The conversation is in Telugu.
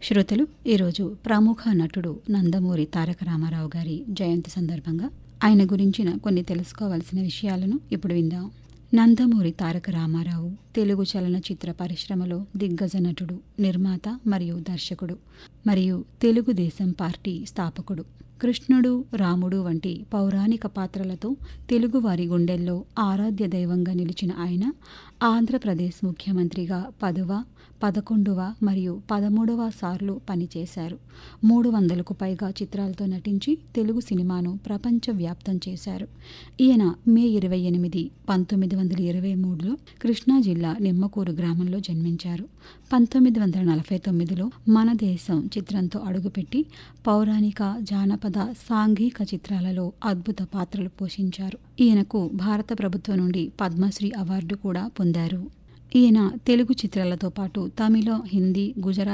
శ్రోతలు ఈరోజు ప్రముఖ నటుడు నందమూరి తారక రామారావు గారి జయంతి సందర్భంగా ఆయన గురించిన కొన్ని తెలుసుకోవాల్సిన విషయాలను ఇప్పుడు విందాం నందమూరి తారక రామారావు తెలుగు చలనచిత్ర పరిశ్రమలో దిగ్గజ నటుడు నిర్మాత మరియు దర్శకుడు మరియు తెలుగుదేశం పార్టీ స్థాపకుడు కృష్ణుడు రాముడు వంటి పౌరాణిక పాత్రలతో తెలుగువారి గుండెల్లో ఆరాధ్య దైవంగా నిలిచిన ఆయన ఆంధ్రప్రదేశ్ ముఖ్యమంత్రిగా పదవ పదకొండవ మరియు పదమూడవ సార్లు పనిచేశారు మూడు వందలకు పైగా చిత్రాలతో నటించి తెలుగు సినిమాను ప్రపంచవ్యాప్తం చేశారు ఈయన మే ఇరవై ఎనిమిది పంతొమ్మిది వందల ఇరవై మూడులో కృష్ణా జిల్లా నిమ్మకూరు గ్రామంలో జన్మించారు పంతొమ్మిది వందల నలభై తొమ్మిదిలో మన దేశం చిత్రంతో అడుగుపెట్టి పౌరాణిక జానపద సాంఘిక చిత్రాలలో అద్భుత పాత్రలు పోషించారు ఈయనకు భారత ప్రభుత్వం నుండి పద్మశ్రీ అవార్డు కూడా పొందారు ఈయన తెలుగు చిత్రాలతో పాటు తమిళ హిందీ గుజరాత్